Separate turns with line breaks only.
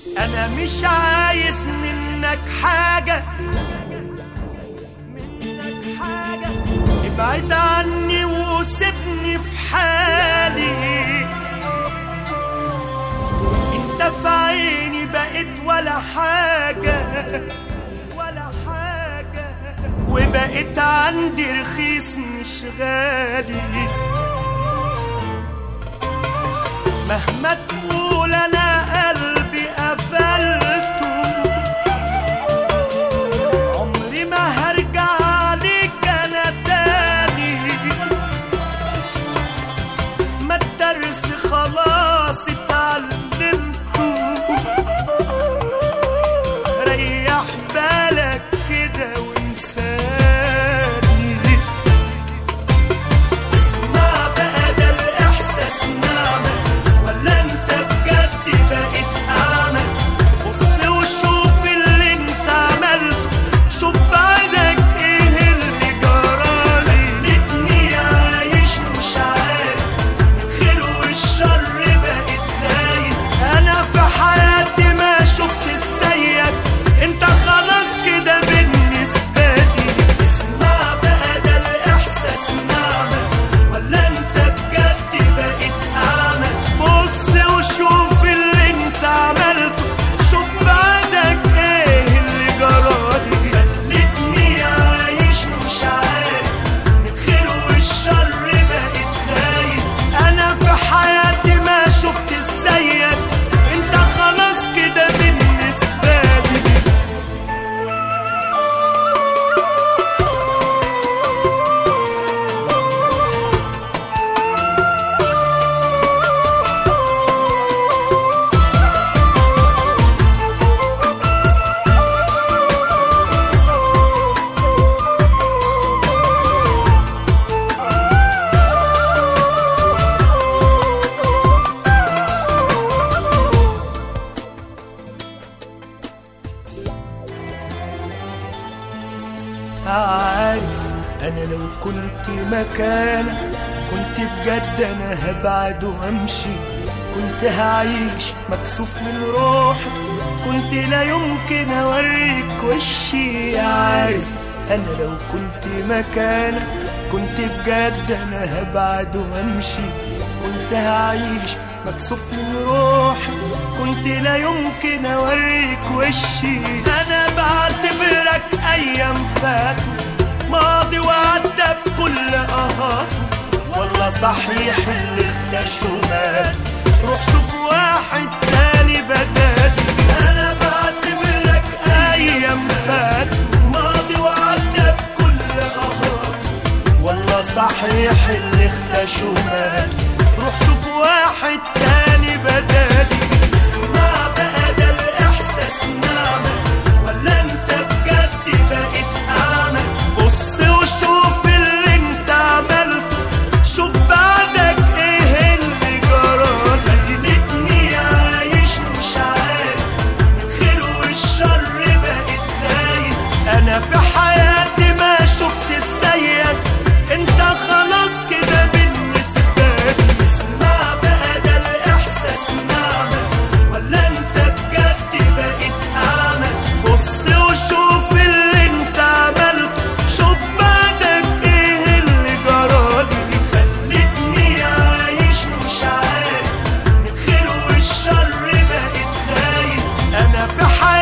انا مش عايز منك حاجة منك حاجة ابعد عني وسيبني في حالي انت في عيني بقيت ولا حاجة ولا حاجة وبقيت عندي رخيص مش غالي مهما تقول انا قلبي قفلته عمري ما هرجع عليك انا تاني ما الدرس خلاص اتعلمته ريح بالك كده وانساني اسمع بقى ده الاحساس نعمة ولا انت بجد بقيت اعمى بص وشوف اللي انت عملته شوف بعدك ايه اللي جرالي خلتني عايش مش عارف الخير والشر بقيت خايف انا في حياتي ما شفت زيك انت خلاص كده بالنسبة لي اسمع بقى ده الاحساس نعمة ولا انت بجد بقيت اعمى بص وشوف اللي انت عملته شوف بعدك ايه اللي جرالي خلتني عايش مش عارف الخير والشر بقيت خايف انا في حياتي ما شفت زيك انت خلاص كده بالنسبة لي عارف انا لو كنت مكانك كنت بجد انا هبعد وامشي كنت هعيش مكسوف من روحي كنت لا يمكن اوريك وشي عارف انا لو كنت مكانك كنت بجد انا هبعد وامشي كنت هعيش مكسوف من روحي كنت لا يمكن اوريك وشي انا بعتبرك ايام فاتوا ماضي وعدى بكل اهاته والله صحيح اللي اختشوا مات روح شوف واحد تاني بدالي انا بعتبرك ايام فاتوا ماضي وعدى بكل اهاته والله صحيح اللي اختشوا مات روح شوف واحد تاني بدالي اسمع بقى ده الاحساس نعمة ولا انت بجد بقيت اعمى بص وشوف اللي انت عملته شوف بعدك ايه اللي جرالي خلتني عايش مش عارف الخير والشر بقيت خايف انا في حياتي ما شفت زيك انت خلاص كده بالنسبة لي اسمع بقى ده الاحساس نعمة ولا انت بجد بقيت اعمى بص وشوف اللي انت عملته شوف بعدك ايه اللي جرالي خلتني عايش مش عارف الخير والشر بقيت خايف انا في حياتي